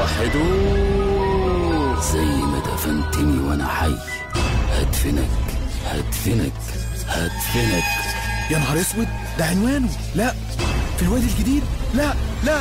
وحدوه زي ما دفنتني وانا حي هدفنك هدفنك هدفنك يا نهار اسود ده عنوانه لا في الوادي الجديد لا لا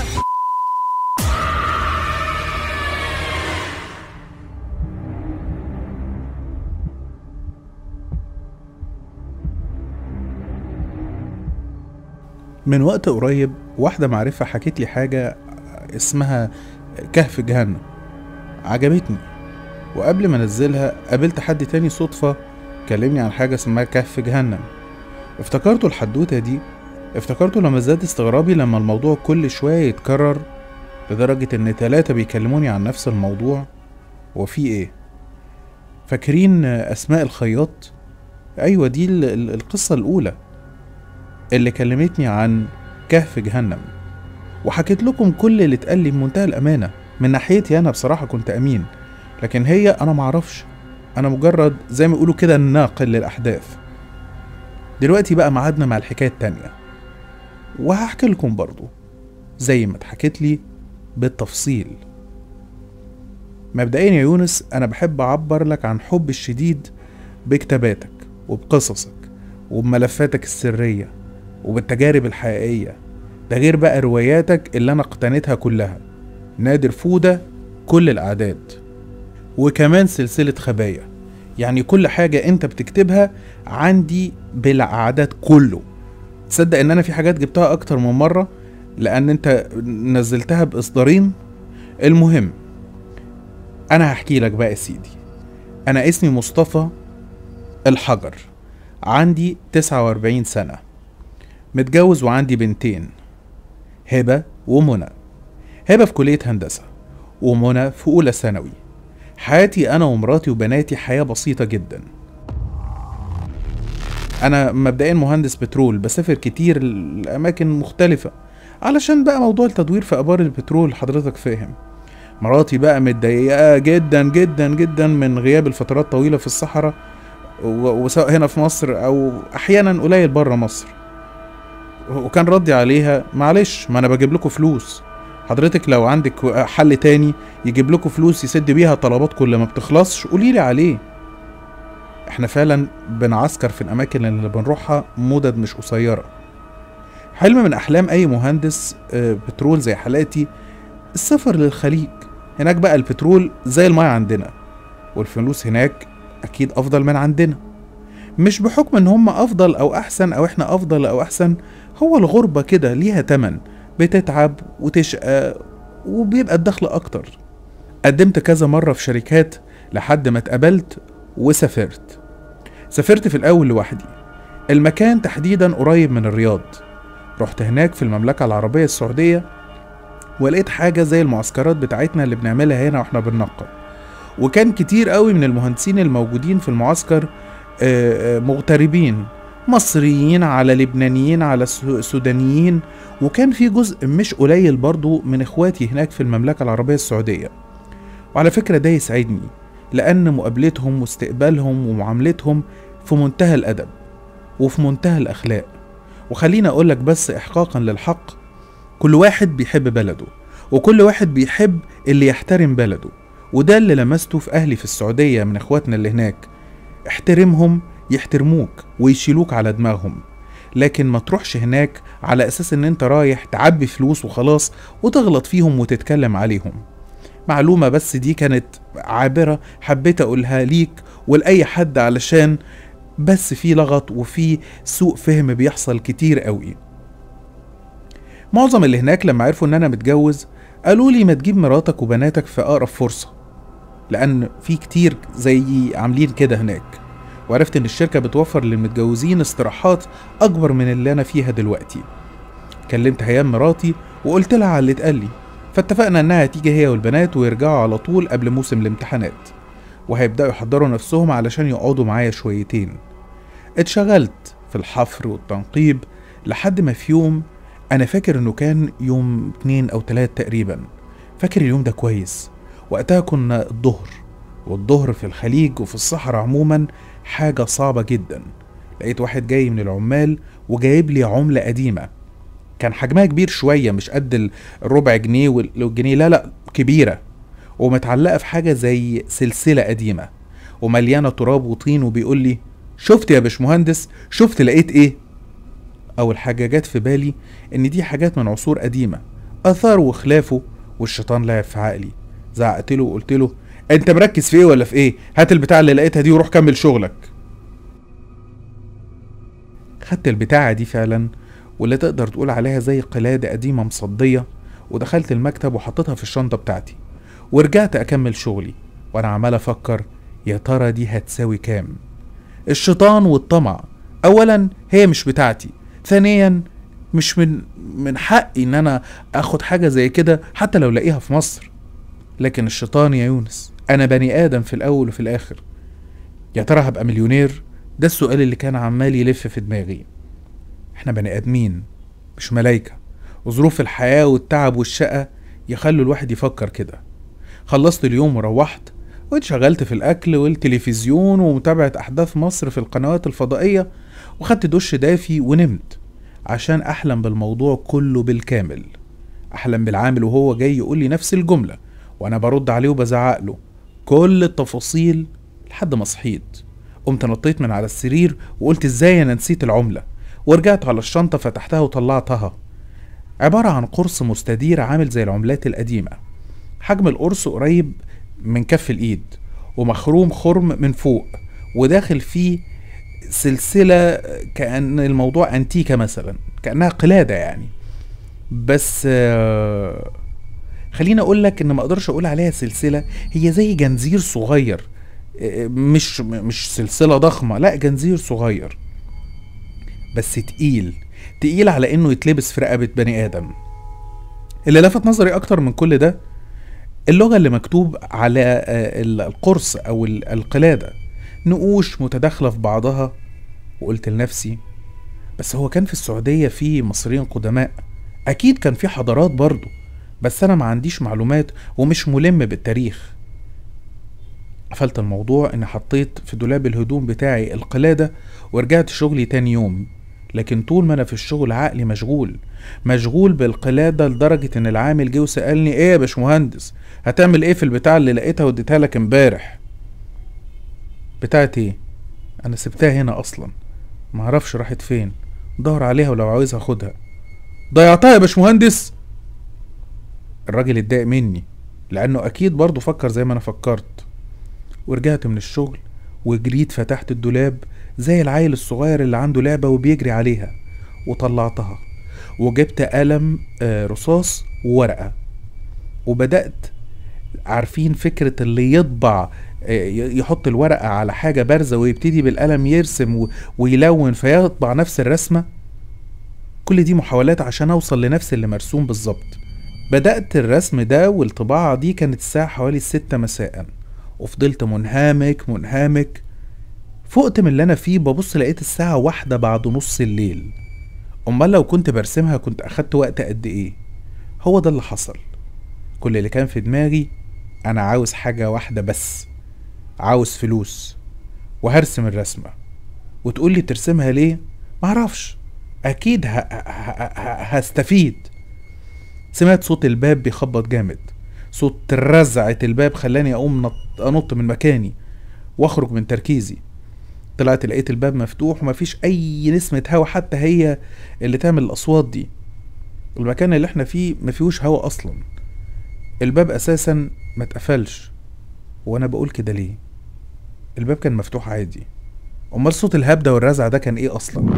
من وقت قريب واحدة معرفة حكت لي حاجة اسمها كهف جهنم عجبتني وقبل ما انزلها قابلت حد تاني صدفة كلمني عن حاجة اسمها كهف جهنم افتكرته الحدوتة دي افتكرته لما زاد استغرابي لما الموضوع كل شوية يتكرر لدرجة ان تلاتة بيكلموني عن نفس الموضوع وفي ايه فاكرين اسماء الخياط ايوه دي ال- ال- القصة الاولى اللي كلمتني عن كهف جهنم وحكيت لكم كل اللي اتقال لي بمنتهى الامانه من ناحيتي انا بصراحه كنت امين لكن هي انا معرفش انا مجرد زي ما يقولوا كده ناقل للاحداث دلوقتي بقى ميعادنا مع الحكايه التانيه وهحكي لكم برضو زي ما اتحكت لي بالتفصيل مبدئيا يا يونس انا بحب اعبر لك عن حب الشديد بكتاباتك وبقصصك وبملفاتك السريه وبالتجارب الحقيقيه ده غير بقى رواياتك اللي انا اقتنيتها كلها نادر فودة كل الاعداد وكمان سلسلة خبايا يعني كل حاجة انت بتكتبها عندي بالاعداد كله تصدق ان انا في حاجات جبتها اكتر من مرة لان انت نزلتها باصدارين المهم انا هحكي لك بقى يا سيدي انا اسمي مصطفى الحجر عندي 49 سنة متجوز وعندي بنتين هبة ومنى هبة في كلية هندسة ومنى في أولى ثانوي حياتي أنا ومراتي وبناتي حياة بسيطة جدا أنا مبدئيا مهندس بترول بسافر كتير لأماكن مختلفة علشان بقى موضوع التدوير في أبار البترول حضرتك فاهم مراتي بقى متضايقة جدا جدا جدا من غياب الفترات طويلة في الصحراء و- وسواء هنا في مصر أو أحيانا قليل بره مصر وكان ردي عليها معلش ما انا بجيب لكم فلوس حضرتك لو عندك حل تاني يجيب لكم فلوس يسد بيها طلباتكم اللي ما بتخلصش قولي لي عليه احنا فعلا بنعسكر في الاماكن اللي بنروحها مدد مش قصيره حلم من احلام اي مهندس آه، بترول زي حالاتي السفر للخليج هناك بقى البترول زي المايه عندنا والفلوس هناك اكيد افضل من عندنا مش بحكم ان هم افضل او احسن او احنا افضل او احسن هو الغربة كده ليها تمن بتتعب وتشقى وبيبقى الدخل اكتر قدمت كذا مرة في شركات لحد ما اتقبلت وسافرت سافرت في الاول لوحدي المكان تحديدا قريب من الرياض رحت هناك في المملكة العربية السعودية ولقيت حاجة زي المعسكرات بتاعتنا اللي بنعملها هنا واحنا بننقب وكان كتير قوي من المهندسين الموجودين في المعسكر آه، آه، مغتربين مصريين على لبنانيين على سو- سودانيين وكان في جزء مش قليل برضو من اخواتي هناك في المملكة العربية السعودية وعلى فكرة ده يسعدني لأن مقابلتهم واستقبالهم ومعاملتهم في منتهى الأدب وفي منتهى الأخلاق وخليني أقولك بس إحقاقا للحق كل واحد بيحب بلده وكل واحد بيحب اللي يحترم بلده وده اللي لمسته في أهلي في السعودية من إخواتنا اللي هناك احترمهم يحترموك ويشيلوك على دماغهم لكن ما تروحش هناك على اساس ان انت رايح تعبي فلوس وخلاص وتغلط فيهم وتتكلم عليهم معلومة بس دي كانت عابرة حبيت اقولها ليك ولأي حد علشان بس في لغط وفي سوء فهم بيحصل كتير قوي معظم اللي هناك لما عرفوا ان انا متجوز قالوا لي ما تجيب مراتك وبناتك في اقرب فرصة لان في كتير زي عاملين كده هناك وعرفت ان الشركة بتوفر للمتجوزين استراحات اكبر من اللي انا فيها دلوقتي كلمت هيام مراتي وقلت لها على اللي اتقال لي فاتفقنا انها تيجي هي والبنات ويرجعوا على طول قبل موسم الامتحانات وهيبدأوا يحضروا نفسهم علشان يقعدوا معايا شويتين اتشغلت في الحفر والتنقيب لحد ما في يوم انا فاكر انه كان يوم اتنين او تلات تقريبا فاكر اليوم ده كويس وقتها كنا الظهر والظهر في الخليج وفي الصحراء عموما حاجة صعبة جدا لقيت واحد جاي من العمال وجايب لي عملة قديمة كان حجمها كبير شوية مش قد الربع جنيه والجنيه لا لا كبيرة ومتعلقة في حاجة زي سلسلة قديمة ومليانة تراب وطين وبيقول لي شفت يا باشمهندس شفت لقيت ايه اول حاجة جت في بالي ان دي حاجات من عصور قديمة اثار وخلافه والشيطان لعب في عقلي زعقت له وقلت له انت مركز في ايه ولا في ايه هات البتاع اللي لقيتها دي وروح كمل شغلك خدت البتاعة دي فعلا واللي تقدر تقول عليها زي قلادة قديمة مصدية ودخلت المكتب وحطيتها في الشنطة بتاعتي ورجعت أكمل شغلي وأنا عمال أفكر يا ترى دي هتساوي كام الشيطان والطمع أولا هي مش بتاعتي ثانيا مش من من حقي ان انا اخد حاجة زي كده حتى لو لاقيها في مصر لكن الشيطان يا يونس انا بني ادم في الاول وفي الاخر يا ترى هبقى مليونير ده السؤال اللي كان عمال يلف في دماغي احنا بني ادمين مش ملايكة وظروف الحياة والتعب والشقة يخلوا الواحد يفكر كده خلصت اليوم وروحت واتشغلت في الأكل والتلفزيون ومتابعة أحداث مصر في القنوات الفضائية وخدت دش دافي ونمت عشان أحلم بالموضوع كله بالكامل أحلم بالعامل وهو جاي يقول لي نفس الجملة وأنا برد عليه وبزعق له كل التفاصيل لحد ما صحيت قمت نطيت من على السرير وقلت ازاي انا نسيت العملة ورجعت على الشنطة فتحتها وطلعتها عبارة عن قرص مستدير عامل زي العملات القديمة حجم القرص قريب من كف الإيد ومخروم خرم من فوق وداخل فيه سلسلة كأن الموضوع أنتيكة مثلا كأنها قلادة يعني بس آه، خليني أقول لك إن ما أقدرش أقول عليها سلسلة هي زي جنزير صغير آه، مش مش سلسلة ضخمة لا جنزير صغير بس تقيل تقيل على إنه يتلبس في رقبة بني آدم اللي لفت نظري أكتر من كل ده اللغة اللي مكتوب على آه، القرص أو ال- القلادة نقوش متداخلة في بعضها وقلت لنفسي بس هو كان في السعودية في مصريين قدماء أكيد كان في حضارات برضه بس أنا ما عنديش معلومات ومش ملم بالتاريخ قفلت الموضوع إني حطيت في دولاب الهدوم بتاعي القلادة ورجعت شغلي تاني يوم لكن طول ما أنا في الشغل عقلي مشغول مشغول بالقلادة لدرجة إن العامل جه وسألني إيه يا باشمهندس هتعمل إيه في البتاع اللي لقيتها واديتها لك امبارح بتاعت ايه انا سبتها هنا اصلا معرفش راحت فين دور عليها ولو عاوزها خدها ضيعتها يا باشمهندس الراجل اتضايق مني لانه اكيد برضه فكر زي ما انا فكرت ورجعت من الشغل وجريت فتحت الدولاب زي العيل الصغير اللي عنده لعبة وبيجري عليها وطلعتها وجبت قلم آه، رصاص وورقة وبدأت عارفين فكرة اللي يطبع آه، ي- يحط الورقة على حاجة بارزة ويبتدي بالقلم يرسم و- ويلون فيطبع نفس الرسمة كل دي محاولات عشان أوصل لنفس اللي مرسوم بالظبط بدأت الرسم ده والطباعة دي كانت الساعة حوالي الستة مساء وفضلت منهمك منهمك فقت من اللي أنا فيه ببص لقيت الساعة واحدة بعد نص الليل أمال لو كنت برسمها كنت أخدت وقت قد إيه هو ده اللي حصل كل اللي كان في دماغي أنا عاوز حاجة واحدة بس عاوز فلوس وهرسم الرسمة وتقول لي ترسمها ليه معرفش أكيد ه... ه... ه... هستفيد سمعت صوت الباب بيخبط جامد صوت رزعة الباب خلاني أقوم نط... أنط من مكاني وأخرج من تركيزي طلعت لقيت الباب مفتوح ومفيش أي نسمة هوا حتى هي اللي تعمل الأصوات دي المكان اللي احنا فيه مفيهوش هوا أصلا الباب أساسا ما اتقفلش وانا بقول كده ليه الباب كان مفتوح عادي امال صوت الهبده والرزع ده كان ايه اصلا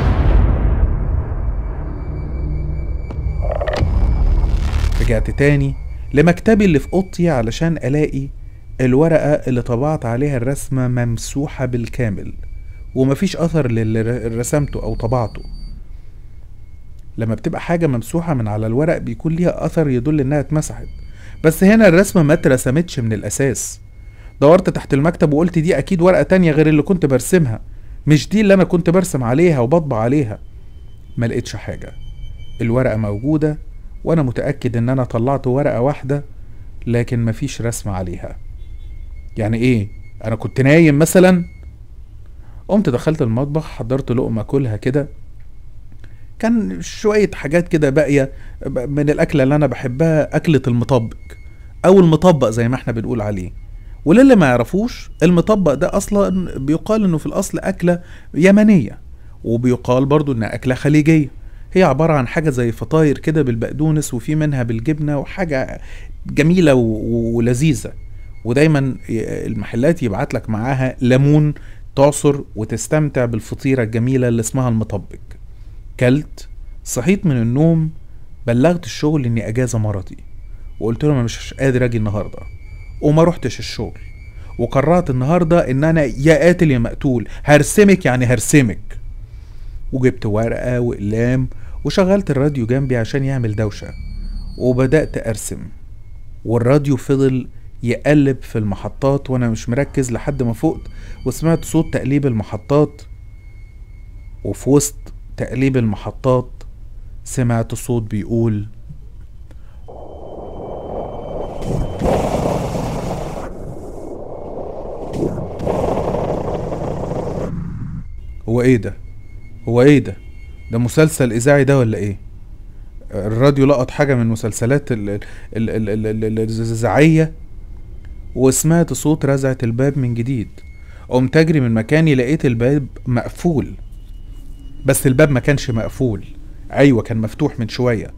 رجعت تاني لمكتبي اللي في اوضتي علشان الاقي الورقه اللي طبعت عليها الرسمه ممسوحه بالكامل ومفيش اثر للي ر- رسمته او طبعته لما بتبقى حاجه ممسوحه من على الورق بيكون ليها اثر يدل انها اتمسحت بس هنا الرسمه ما اترسمتش من الاساس دورت تحت المكتب وقلت دي اكيد ورقه تانية غير اللي كنت برسمها مش دي اللي انا كنت برسم عليها وبطبع عليها ما لقيتش حاجه الورقه موجوده وانا متاكد ان انا طلعت ورقه واحده لكن مفيش رسم عليها يعني ايه انا كنت نايم مثلا قمت دخلت المطبخ حضرت لقمه كلها كده كان شويه حاجات كده باقيه ب- من الاكله اللي انا بحبها اكله المطبق او المطبق زي ما احنا بنقول عليه وللي ما يعرفوش المطبق ده اصلا بيقال انه في الاصل اكله يمنيه وبيقال برضو انها اكله خليجيه هي عباره عن حاجه زي فطاير كده بالبقدونس وفي منها بالجبنه وحاجه جميله و- ولذيذه ودايما ي- المحلات يبعت لك معاها ليمون تعصر وتستمتع بالفطيره الجميله اللي اسمها المطبق كلت صحيت من النوم بلغت الشغل اني اجازه مرضي وقلت لهم انا مش قادر اجي النهارده وما رحتش الشغل وقررت النهارده ان انا يا قاتل يا مقتول هرسمك يعني هرسمك وجبت ورقه واقلام وشغلت الراديو جنبي عشان يعمل دوشه وبدات ارسم والراديو فضل يقلب في المحطات وانا مش مركز لحد ما فقت وسمعت صوت تقليب المحطات وفي وسط تقليب المحطات سمعت صوت بيقول هو ايه ده هو ايه ده ده مسلسل اذاعي ده ولا ايه الراديو لقط حاجه من المسلسلات ال- ال- ال- ال- ال- ال- ال- الاذاعيه وسمعت صوت رزعة الباب من جديد قمت اجري من مكاني لقيت الباب مقفول بس الباب ما كانش مقفول ايوه كان مفتوح من شويه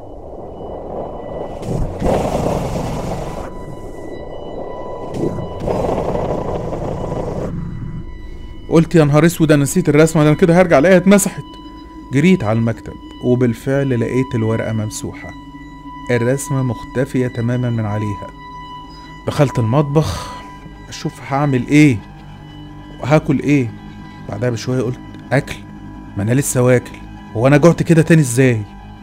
قلت يا نهار اسود انا نسيت الرسمه ده انا كده هرجع الاقيها اتمسحت جريت على المكتب وبالفعل لقيت الورقه ممسوحه الرسمه مختفيه تماما من عليها دخلت المطبخ اشوف هعمل ايه وهاكل ايه بعدها بشويه قلت اكل ما انا لسه واكل هو انا جعت كده تاني ازاي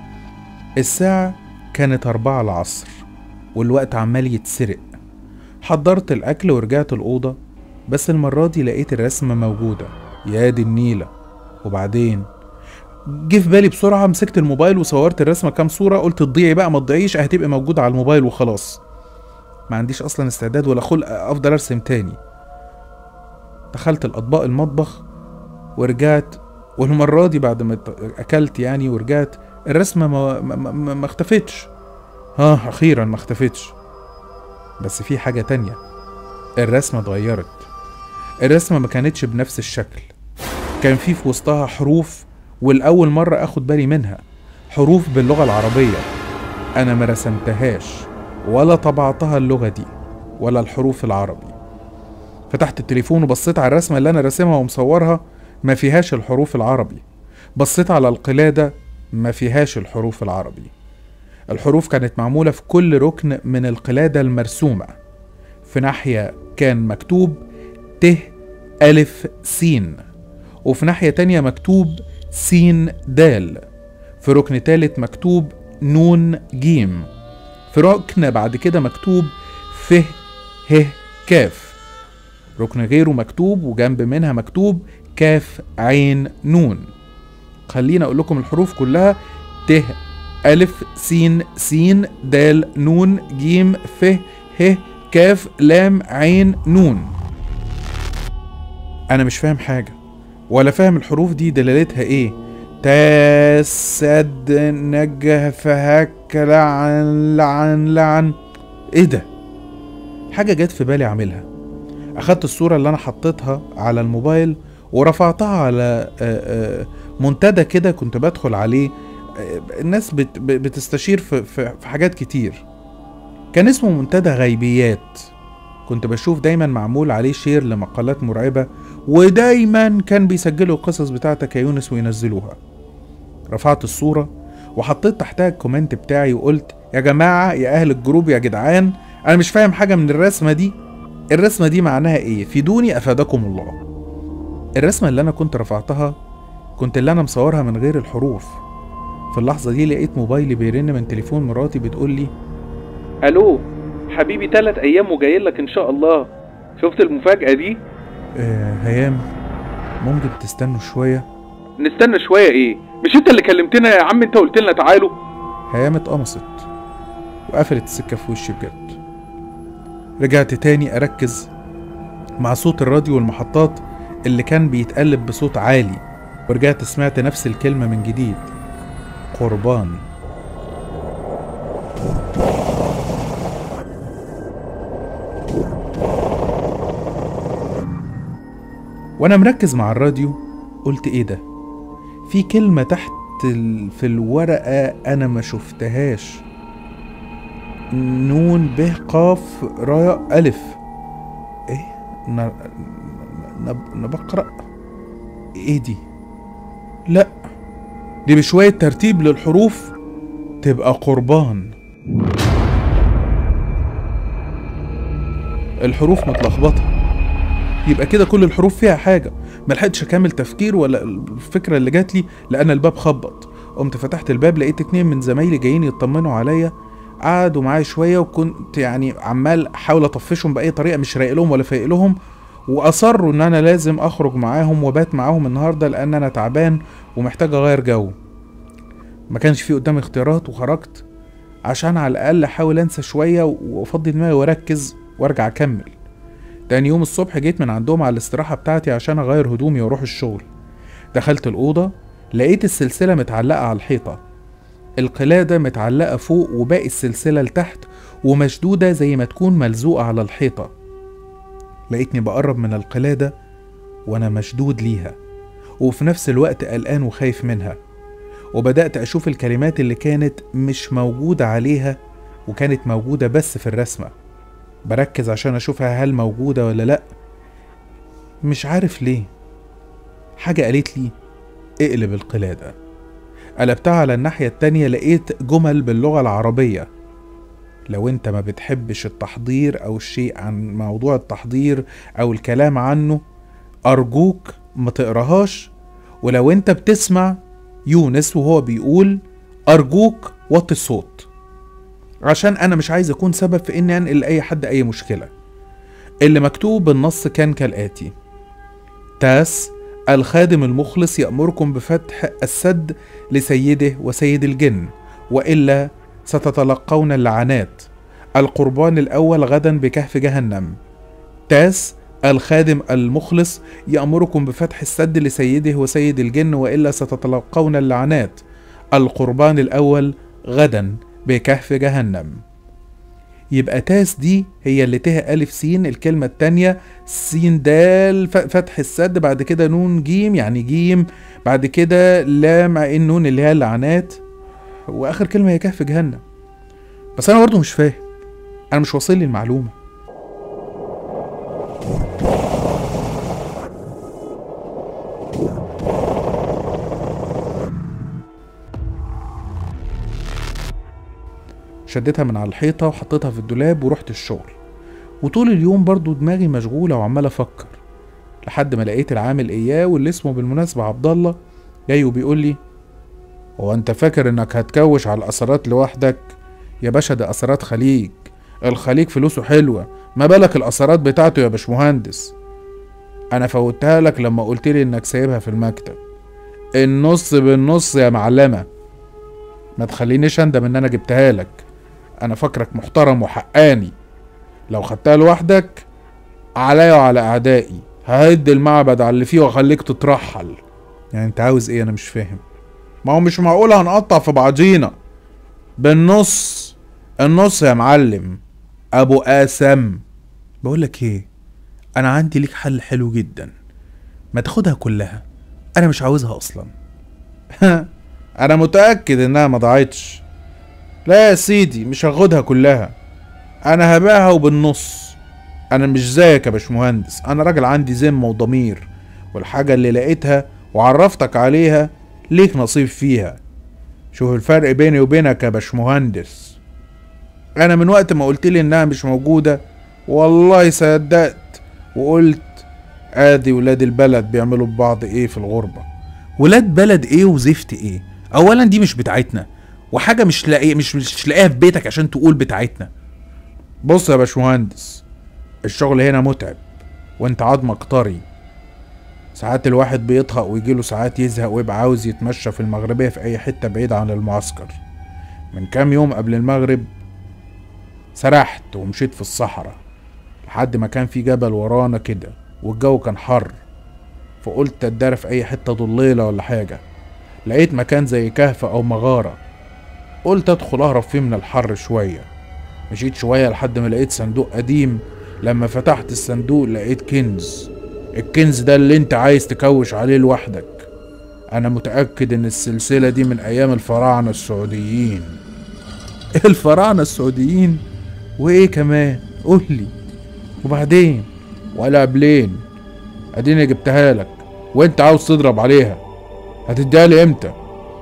الساعه كانت أربعة العصر والوقت عمال يتسرق حضرت الأكل ورجعت الأوضة بس المرة دي لقيت الرسمة موجودة يا دي النيلة وبعدين جه في بالي بسرعة مسكت الموبايل وصورت الرسمة كام صورة قلت تضيعي بقى ما تضيعيش هتبقى موجودة على الموبايل وخلاص ما عنديش أصلا استعداد ولا خلق أفضل أرسم تاني دخلت الأطباق المطبخ ورجعت والمرة دي بعد ما ت- أكلت يعني ورجعت الرسمة ما, ما, ما, ما اختفتش ها أخيرا ما اختفتش بس في حاجة تانية الرسمة اتغيرت الرسمة ما كانتش بنفس الشكل كان في في وسطها حروف والأول مرة أخد بالي منها حروف باللغة العربية أنا ما رسمتهاش ولا طبعتها اللغة دي ولا الحروف العربي فتحت التليفون وبصيت على الرسمة اللي أنا راسمها ومصورها ما فيهاش الحروف العربي بصيت على القلادة ما فيهاش الحروف العربي الحروف كانت معمولة في كل ركن من القلادة المرسومة في ناحية كان مكتوب ت ألف سين وفي ناحية تانية مكتوب سين دال في ركن تالت مكتوب نون جيم في ركن بعد كده مكتوب ف ه كاف ركن غيره مكتوب وجنب منها مكتوب كاف عين نون خليني اقول لكم الحروف كلها ت ألف سين سين دال نون جيم ف ه كاف لام عين نون أنا مش فاهم حاجة ولا فاهم الحروف دي دلالتها إيه تاس سد نجه فهك لعن لعن لعن إيه ده؟ حاجة جت في بالي أعملها أخدت الصورة اللي أنا حطيتها على الموبايل ورفعتها على آه، آه، منتدى كده كنت بدخل عليه آه، الناس بت- ب- بتستشير في, في, في حاجات كتير كان اسمه منتدى غيبيات كنت بشوف دايما معمول عليه شير لمقالات مرعبة ودايما كان بيسجلوا القصص بتاعتك يا يونس وينزلوها رفعت الصورة وحطيت تحتها الكومنت بتاعي وقلت يا جماعة يا أهل الجروب يا جدعان أنا مش فاهم حاجة من الرسمة دي الرسمة دي معناها إيه فيدوني أفادكم الله الرسمة اللي أنا كنت رفعتها كنت اللي أنا مصورها من غير الحروف في اللحظة دي لقيت موبايلي بيرن من تليفون مراتي بتقول لي الو حبيبي تلات ايام وجاي لك ان شاء الله شفت المفاجأة دي آه هيام ممكن تستنوا شوية نستنى شوية ايه مش انت اللي كلمتنا يا عم انت قلت لنا تعالوا هيام اتقمصت وقفلت السكة في وشي بجد رجعت تاني أركز مع صوت الراديو والمحطات اللي كان بيتقلب بصوت عالي ورجعت سمعت نفس الكلمة من جديد قربان وانا مركز مع الراديو قلت ايه ده في كلمة تحت ال- في الورقة انا ما شفتهاش نون ب قاف راء الف ايه ن... ن... ن... بقرأ ايه دي لا دي بشوية ترتيب للحروف تبقى قربان الحروف متلخبطة يبقى كده كل الحروف فيها حاجة ملحقتش اكمل تفكير ولا الفكرة اللي جات لي لان الباب خبط قمت فتحت الباب لقيت اتنين من زمايلي جايين يطمنوا عليا قعدوا معايا شوية وكنت يعني عمال احاول اطفشهم بأي طريقة مش رايق لهم ولا فايق لهم واصروا ان انا لازم اخرج معاهم وبات معاهم النهارده لان انا تعبان ومحتاج اغير جو ما كانش في قدامي اختيارات وخرجت عشان على الاقل احاول انسى شويه وافضي دماغي واركز وارجع اكمل تاني يوم الصبح جيت من عندهم على الاستراحه بتاعتي عشان اغير هدومي واروح الشغل دخلت الاوضه لقيت السلسله متعلقه على الحيطه القلاده متعلقه فوق وباقي السلسله لتحت ومشدوده زي ما تكون ملزوقه على الحيطه لقيتني بقرب من القلاده وانا مشدود ليها وفي نفس الوقت قلقان وخايف منها وبدأت أشوف الكلمات اللي كانت مش موجودة عليها وكانت موجودة بس في الرسمة بركز عشان أشوفها هل موجودة ولا لأ مش عارف ليه حاجة قالت لي اقلب القلادة قلبتها على الناحية التانية لقيت جمل باللغة العربية لو انت ما بتحبش التحضير او الشيء عن موضوع التحضير او الكلام عنه ارجوك ما تقراهاش ولو انت بتسمع يونس وهو بيقول ارجوك وطي الصوت عشان انا مش عايز اكون سبب في اني انقل لاي حد اي مشكله اللي مكتوب بالنص كان كالاتي تاس الخادم المخلص يأمركم بفتح السد لسيده وسيد الجن وإلا ستتلقون اللعنات القربان الأول غدا بكهف جهنم تاس الخادم المخلص يأمركم بفتح السد لسيده وسيد الجن وإلا ستتلقون اللعنات القربان الأول غدا بكهف جهنم يبقى تاس دي هي اللي تها ألف سين الكلمة التانية سين دال ف- فتح السد بعد كده نون جيم يعني جيم بعد كده لام عين نون اللي هي اللعنات وآخر كلمة هي كهف جهنم بس أنا برضه مش فاهم أنا مش واصل لي المعلومة شدتها من على الحيطة وحطيتها في الدولاب ورحت الشغل وطول اليوم برضو دماغي مشغولة وعمال أفكر لحد ما لقيت العامل إياه واللي اسمه بالمناسبة عبد الله جاي وبيقول لي هو أنت فاكر إنك هتكوش على الأثرات لوحدك يا باشا ده أثرات خليج الخليج فلوسه حلوة ما بالك الأثرات بتاعته يا باشمهندس أنا فوتها لك لما قلت لي إنك سايبها في المكتب النص بالنص يا معلمة ما تخلينيش أندم إن أنا جبتها لك انا فاكرك محترم وحقاني لو خدتها لوحدك عليا وعلى اعدائي ههد المعبد على اللي فيه واخليك تترحل يعني انت عاوز ايه انا مش فاهم ما هو مش معقول هنقطع في بعضينا بالنص النص يا معلم ابو قاسم بقولك ايه انا عندي ليك حل حلو جدا ما تاخدها كلها انا مش عاوزها اصلا انا متاكد انها ما ضاعتش لا يا سيدي مش هاخدها كلها انا هبيعها وبالنص انا مش زيك يا باشمهندس انا راجل عندي ذمه وضمير والحاجه اللي لقيتها وعرفتك عليها ليك نصيب فيها شوف الفرق بيني وبينك يا باشمهندس انا من وقت ما قلت لي انها مش موجوده والله صدقت وقلت ادي ولاد البلد بيعملوا ببعض ايه في الغربه ولاد بلد ايه وزفت ايه اولا دي مش بتاعتنا وحاجه مش لاقي مش مش لاقيها في بيتك عشان تقول بتاعتنا بص يا باشمهندس الشغل هنا متعب وانت عظمك طري ساعات الواحد بيطهق ويجيله ساعات يزهق ويبقى عاوز يتمشى في المغربية في أي حتة بعيد عن المعسكر من كام يوم قبل المغرب سرحت ومشيت في الصحراء لحد ما كان في جبل ورانا كده والجو كان حر فقلت اتدارى في أي حتة ضليلة ولا حاجة لقيت مكان زي كهف أو مغارة قلت ادخل اهرب فيه من الحر شوية مشيت شوية لحد ما لقيت صندوق قديم لما فتحت الصندوق لقيت كنز الكنز ده اللي انت عايز تكوش عليه لوحدك انا متأكد ان السلسلة دي من ايام الفراعنة السعوديين الفراعنة السعوديين وايه كمان قولي وبعدين ولا قبلين اديني جبتها لك وانت عاوز تضرب عليها هتديها لي امتى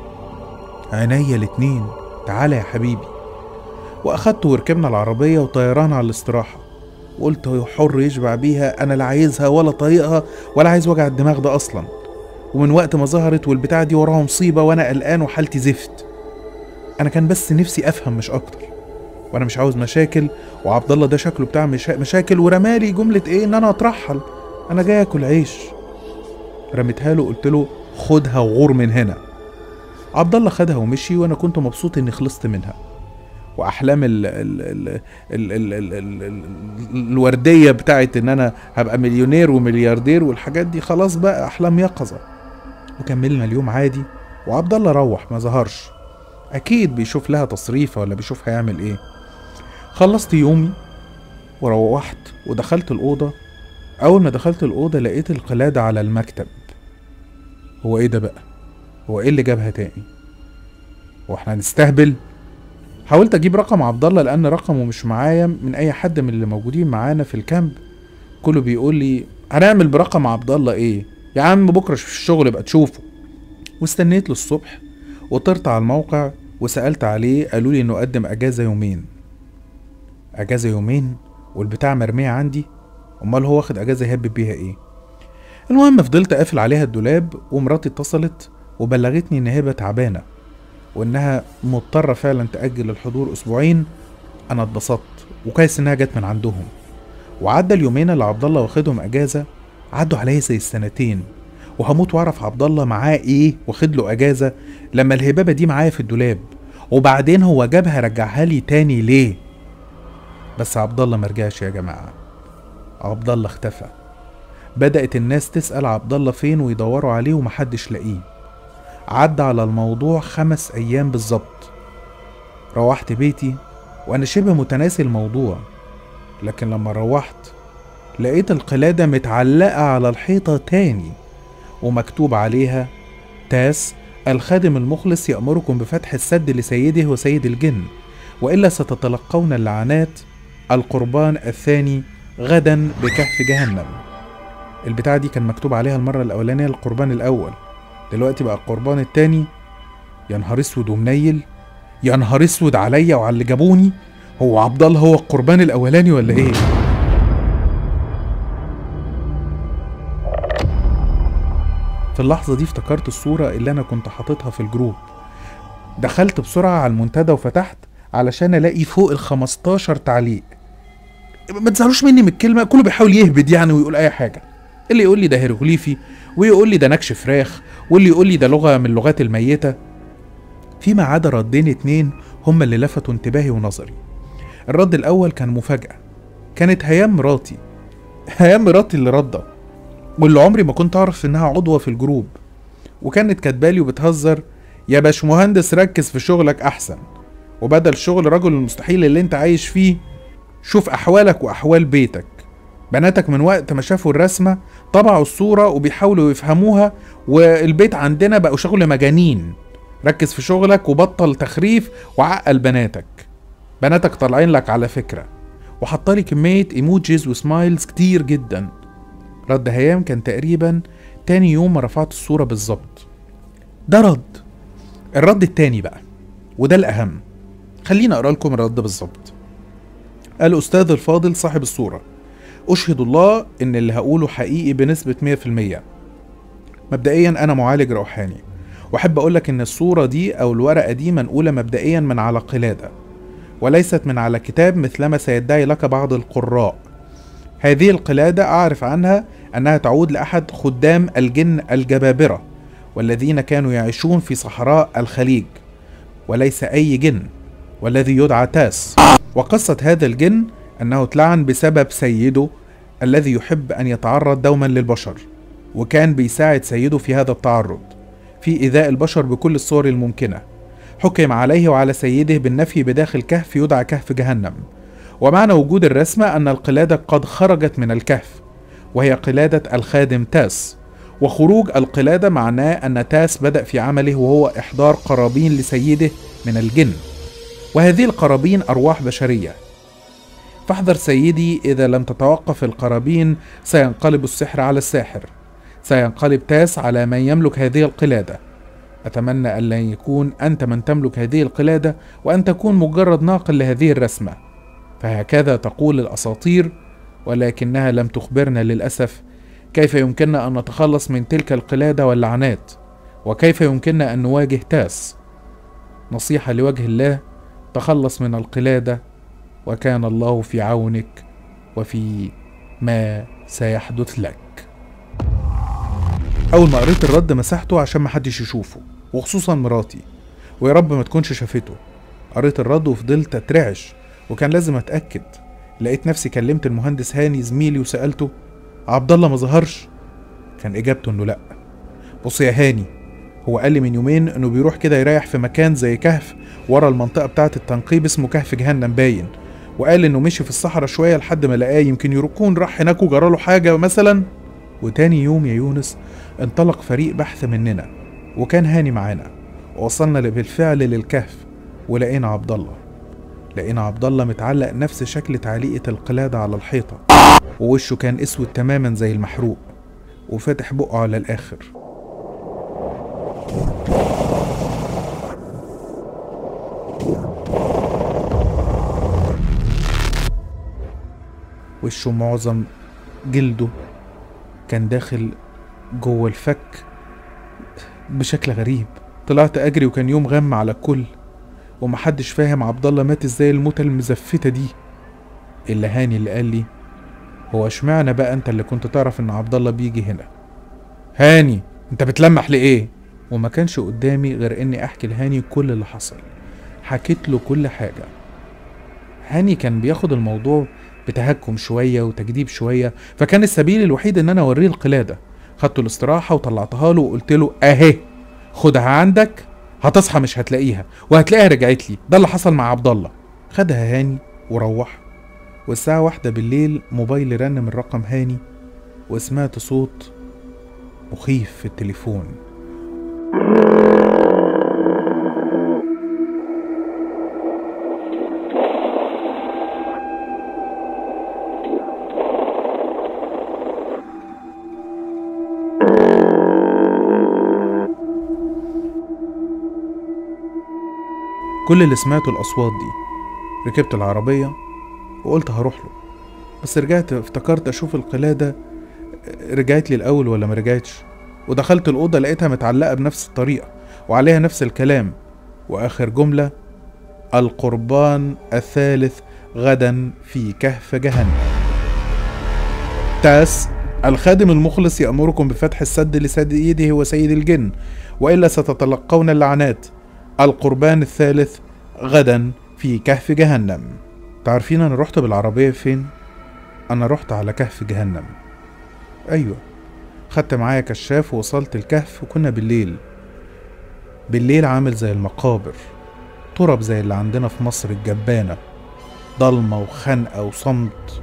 عينيا الاتنين تعالى يا حبيبي واخدته وركبنا العربية وطيران على الاستراحة وقلت هو حر يشبع بيها انا لا عايزها ولا طايقها ولا عايز وجع الدماغ ده اصلا ومن وقت ما ظهرت والبتاعة دي وراها مصيبة وانا قلقان وحالتي زفت انا كان بس نفسي افهم مش اكتر وانا مش عاوز مشاكل وعبد الله ده شكله بتاع مشا... مشاكل ورمالي جملة ايه ان انا اترحل انا جاي اكل عيش رميتها له قلت له خدها وغور من هنا عبد الله خدها ومشي وانا كنت مبسوط اني خلصت منها واحلام ال ال ال ال ال ال ال ال الورديه بتاعت ان انا هبقى مليونير وملياردير والحاجات دي خلاص بقى احلام يقظه وكملنا اليوم عادي وعبد الله روح ما ظهرش اكيد بيشوف لها تصريفه ولا بيشوف هيعمل ايه خلصت يومي وروحت ودخلت الاوضه اول ما دخلت الاوضه لقيت القلاده على المكتب هو ايه ده بقى هو ايه اللي جابها تاني هو احنا هنستهبل حاولت اجيب رقم عبد الله لان رقمه مش معايا من اي حد من اللي موجودين معانا في الكامب كله بيقول لي هنعمل برقم عبد الله ايه يا عم بكره في الشغل يبقى تشوفه واستنيت للصبح وطرت على الموقع وسالت عليه قالوا لي انه قدم اجازه يومين اجازه يومين والبتاع مرميه عندي امال هو واخد اجازه يهبب بيها ايه المهم فضلت قافل عليها الدولاب ومراتي اتصلت وبلغتني ان هبه تعبانه وانها مضطره فعلا تاجل الحضور اسبوعين انا اتبسطت وكويس انها جت من عندهم وعدى اليومين اللي عبد الله واخدهم اجازه عدوا عليا زي السنتين وهموت واعرف عبد الله معاه ايه واخد له اجازه لما الهبابه دي معايا في الدولاب وبعدين هو جابها رجعها لي تاني ليه بس عبد الله مرجعش يا جماعه عبد الله اختفى بدات الناس تسال عبد الله فين ويدوروا عليه ومحدش لاقيه عدى على الموضوع خمس أيام بالظبط روحت بيتي وأنا شبه متناسي الموضوع لكن لما روحت لقيت القلادة متعلقة على الحيطة تاني ومكتوب عليها تاس الخادم المخلص يأمركم بفتح السد لسيده وسيد الجن وإلا ستتلقون اللعنات القربان الثاني غدا بكهف جهنم البتاعة دي كان مكتوب عليها المرة الأولانية القربان الأول دلوقتي بقى القربان التاني يا نهار اسود ومنيل يا نهار اسود عليا وعلى اللي جابوني هو عبد الله هو القربان الاولاني ولا ايه في اللحظه دي افتكرت الصوره اللي انا كنت حاططها في الجروب دخلت بسرعه على المنتدى وفتحت علشان الاقي فوق ال 15 تعليق ما تزعلوش مني من الكلمه كله بيحاول يهبد يعني ويقول اي حاجه اللي يقول لي ده هيروغليفي ويقول لي ده نكش فراخ واللي يقول لي ده لغه من اللغات الميته فيما عدا ردين اتنين هما اللي لفتوا انتباهي ونظري الرد الاول كان مفاجاه كانت هيام مراتي هيام مراتي اللي رده واللي عمري ما كنت اعرف انها عضوه في الجروب وكانت كاتبالي وبتهزر يا باشمهندس ركز في شغلك احسن وبدل شغل رجل المستحيل اللي انت عايش فيه شوف احوالك واحوال بيتك بناتك من وقت ما شافوا الرسمة طبعوا الصورة وبيحاولوا يفهموها والبيت عندنا بقوا شغل مجانين ركز في شغلك وبطل تخريف وعقل بناتك بناتك طالعين لك على فكرة وحطالي كمية ايموجيز وسمايلز كتير جدا رد هيام كان تقريبا تاني يوم ما رفعت الصورة بالظبط ده رد الرد التاني بقى وده الأهم خليني أقرأ لكم الرد بالظبط الأستاذ الفاضل صاحب الصورة أشهد الله إن اللي هقوله حقيقي بنسبة 100% مبدئيا أنا معالج روحاني وأحب أقولك إن الصورة دي أو الورقة دي منقولة مبدئيا من على قلادة وليست من على كتاب مثلما سيدعي لك بعض القراء هذه القلادة أعرف عنها أنها تعود لأحد خدام الجن الجبابرة والذين كانوا يعيشون في صحراء الخليج وليس أي جن والذي يدعى تاس وقصة هذا الجن أنه اتلعن بسبب سيده الذي يحب أن يتعرض دوما للبشر وكان بيساعد سيده في هذا التعرض في إيذاء البشر بكل الصور الممكنة حكم عليه وعلى سيده بالنفي بداخل كهف يدعى كهف جهنم ومعنى وجود الرسمة أن القلادة قد خرجت من الكهف وهي قلادة الخادم تاس وخروج القلادة معناه أن تاس بدأ في عمله وهو إحضار قرابين لسيده من الجن وهذه القرابين أرواح بشرية فاحذر سيدي إذا لم تتوقف القرابين سينقلب السحر على الساحر سينقلب تاس على من يملك هذه القلادة أتمنى أن لا يكون أنت من تملك هذه القلادة وأن تكون مجرد ناقل لهذه الرسمة فهكذا تقول الأساطير ولكنها لم تخبرنا للأسف كيف يمكننا أن نتخلص من تلك القلادة واللعنات وكيف يمكننا أن نواجه تاس نصيحة لوجه الله تخلص من القلادة وكان الله في عونك وفي ما سيحدث لك أول ما قريت الرد مسحته عشان محدش يشوفه وخصوصا مراتي ويا رب ما تكونش شافته قريت الرد وفضلت أترعش وكان لازم أتأكد لقيت نفسي كلمت المهندس هاني زميلي وسألته عبد الله ما ظهرش كان إجابته إنه لأ بص يا هاني هو قال لي من يومين إنه بيروح كده يريح في مكان زي كهف ورا المنطقة بتاعة التنقيب اسمه كهف جهنم باين وقال إنه مشي في الصحراء شوية لحد ما لقاه يمكن يكون راح هناك وجراله حاجة مثلا وتاني يوم يا يونس انطلق فريق بحث مننا وكان هاني معانا ووصلنا بالفعل للكهف ولقينا عبد الله لقينا عبد الله متعلق نفس شكل تعليقة القلادة على الحيطة ووشه كان اسود تماما زي المحروق وفاتح بقه على الاخر وشه معظم جلده كان داخل جوه الفك بشكل غريب طلعت اجري وكان يوم غم على الكل ومحدش فاهم عبد الله مات ازاي الموتة المزفتة دي الا هاني اللي قال لي هو اشمعنى بقى انت اللي كنت تعرف ان عبد الله بيجي هنا هاني انت بتلمح لايه وما كانش قدامي غير اني احكي لهاني كل اللي حصل حكيت له كل حاجه هاني كان بياخد الموضوع بتهكم شويه وتجديب شويه فكان السبيل الوحيد ان انا اوريه القلاده خدت الاستراحه وطلعتها له وقلت له اهي خدها عندك هتصحى مش هتلاقيها وهتلاقيها رجعت لي ده اللي حصل مع عبد الله خدها هاني وروح والساعة واحدة بالليل موبايلي رن من رقم هاني وسمعت صوت مخيف في التليفون كل اللي سمعته الأصوات دي ركبت العربية وقلت هروح له بس رجعت افتكرت اشوف القلادة رجعت لي الاول ولا ما رجعتش ودخلت الاوضه لقيتها متعلقه بنفس الطريقه وعليها نفس الكلام واخر جمله القربان الثالث غدا في كهف جهنم تاس الخادم المخلص يأمركم بفتح السد لسيده وسيد الجن وإلا ستتلقون اللعنات القربان الثالث غدا في كهف جهنم تعرفين انا رحت بالعربية فين؟ انا رحت على كهف جهنم ايوه خدت معايا كشاف ووصلت الكهف وكنا بالليل بالليل عامل زي المقابر تراب زي اللي عندنا في مصر الجبانة ضلمة وخنقة وصمت